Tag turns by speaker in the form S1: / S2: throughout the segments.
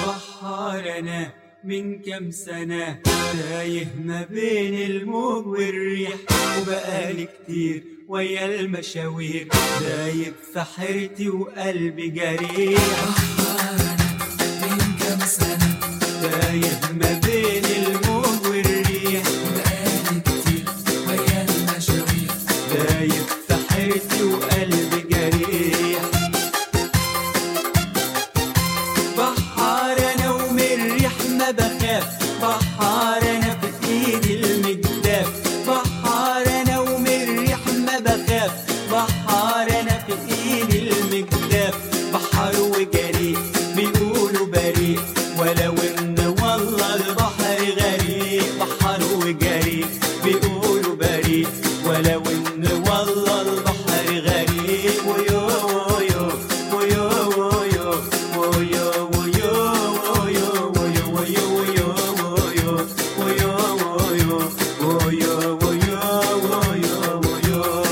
S1: بحار انا من كام سنة تايه ما بين الموج والريح وبقالي كتير ويا المشاوير دايب في حيرتي وقلبي جريح
S2: من كام سنة
S1: تايه ما بين الموج والريح
S2: بقالي كتير ويا المشاوير
S1: دايب في حيرتي وقلبي جريح بحار انا ومن الريح ما بخاف بحار انا في ايدي المجداف بحار انا ومن الريح ما بخاف بحار انا في ايدي المجداف بحر وجريء بيقولوا بريء ولو ان والله البحر غريق بحر وجريء بيقولوا بريء ولو ان والله البحر غريق ويو ويو ويو ويو ويو ويو ويو ويو ويو ويو ويو ويو ويو ويو ويو ويو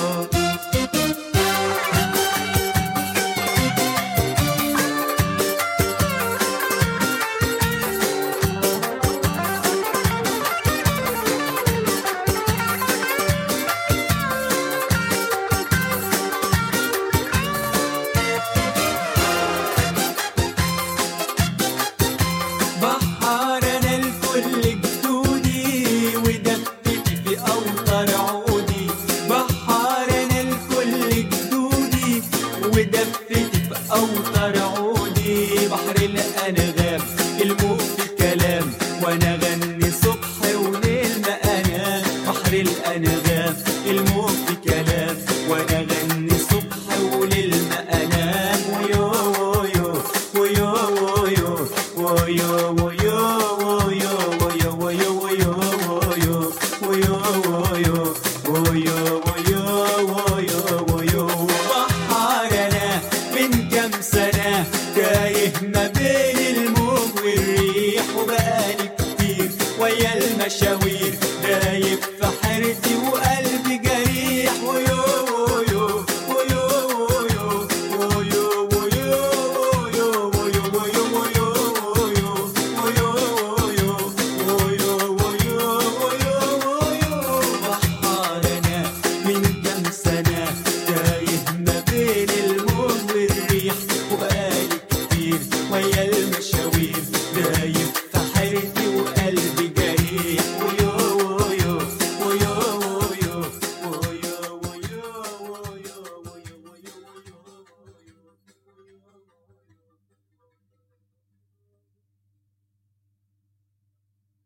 S1: بحار انا الكل جدودي ودفتي في اوتر عودي بحار انا الكل جدودي ودفتي في اوتر عودي بحر الانغام الموج في كلام وانا اغني صبح وليل ما انام بحر الانغام الموج في كلام وانا اغني صبح وليل ما انام ويو ويو ويو ويو ويو ويو ويو ويو ويو ويو ويو ويو ويو ويو ويو ويو بحار انا من كام سنة تايه ما بين الموج والريح وبقالي كتير ويا المشاوير